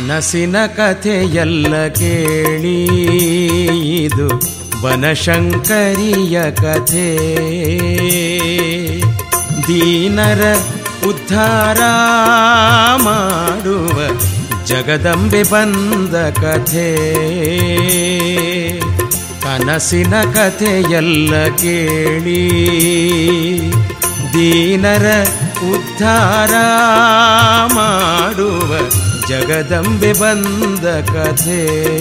ಕನಸಿನ ಕಥೆಯಲ್ಲ ಕೇಳಿ ಇದು ಬನಶಂಕರಿಯ ಕಥೆ ದೀನರ ಉದ್ಧಾರ ಮಾಡುವ ಜಗದಂಬೆ ಬಂದ ಕಥೆ ಕನಸಿನ ಕಥೆಯಲ್ಲ ಕೇಳಿ ದೀನರ ಉದ್ಧಾರ ಮಾಡುವ ಜಗದಂಬೆ ಬಂದ ಕಥೆ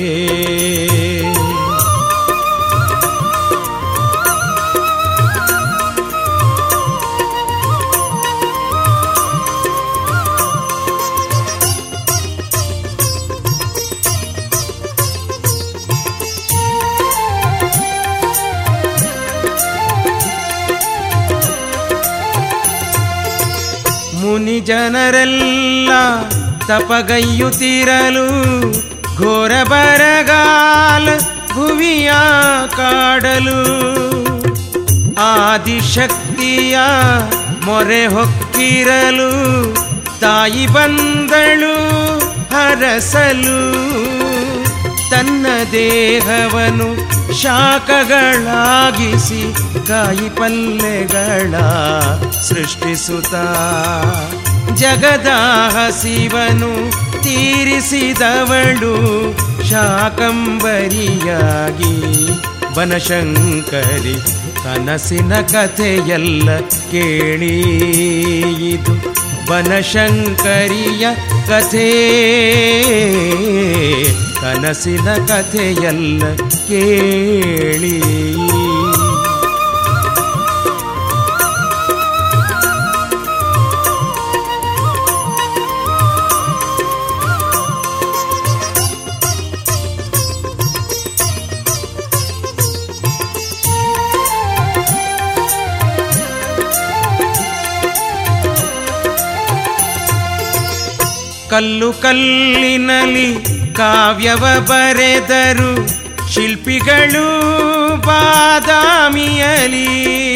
ಮುನಿ ಜನರೆಲ್ಲ ತಪಗೈಯುತ್ತಿರಲು ಘೋರ ಬರಗಾಲ ಭುವಿಯ ಕಾಡಲು ಆದಿಶಕ್ತಿಯ ಮೊರೆ ಹೊಕ್ಕಿರಲು ತಾಯಿ ಬಂದಳು ಹರಸಲು ತನ್ನ ದೇಹವನ್ನು ಶಾಖಗಳಾಗಿಸಿ ಕಾಯಿ ಪಲ್ಲೆಗಳ ಸೃಷ್ಟಿಸುತ್ತ ಜಗದ ಹಸಿವನು ತೀರಿಸಿದವಳು ಶಾಕಂಬರಿಯಾಗಿ ಬನಶಂಕರಿ ಕನಸಿನ ಕಥೆಯಲ್ಲ ಕೇಳಿ ಇದು ಬನಶಂಕರಿಯ ಕಥೆ ಕನಸಿನ ಕಥೆಯಲ್ಲ ಕೇಳಿ ಕಲ್ಲು ಕಲ್ಲಿನಲ್ಲಿ ಕಾವ್ಯವ ಬರೆದರು ಶಿಲ್ಪಿಗಳು ಬಾದಾಮಿಯಲಿ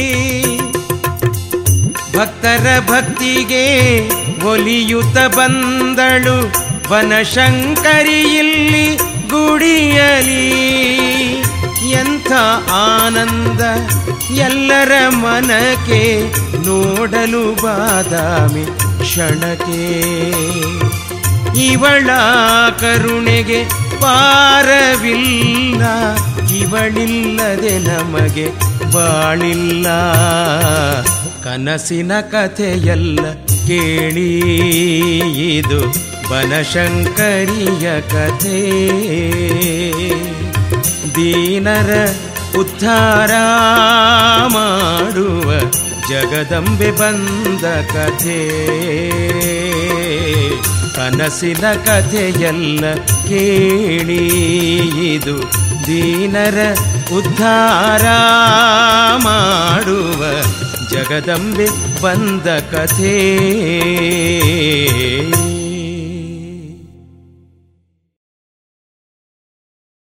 ಭಕ್ತರ ಭಕ್ತಿಗೆ ಒಲಿಯುತ್ತ ಬಂದಳು ಬನಶಂಕರಿ ಇಲ್ಲಿ ಗುಡಿಯಲಿ ಎಂಥ ಆನಂದ ಎಲ್ಲರ ಮನಕ್ಕೆ ನೋಡಲು ಬಾದಾಮಿ ಕ್ಷಣಕ್ಕೆ ಇವಳ ಕರುಣೆಗೆ ಪಾರವಿಲ್ಲ ಇವಳಿಲ್ಲದೆ ನಮಗೆ ಬಾಳಿಲ್ಲ ಕನಸಿನ ಕಥೆಯಲ್ಲ ಕೇಳಿ ಇದು ಬನಶಂಕರಿಯ ಕಥೆ ದೀನರ ಉದ್ಧಾರ ಮಾಡುವ ಜಗದಂಬೆ ಬಂದ ಕಥೆ ಕನಸಿನ ಕಥೆಯಲ್ಲ ಕೇಳಿ ಇದು ದೀನರ ಉದ್ಧಾರ ಮಾಡುವ ಜಗದಂಬೆ ಬಂದ ಕಥೆ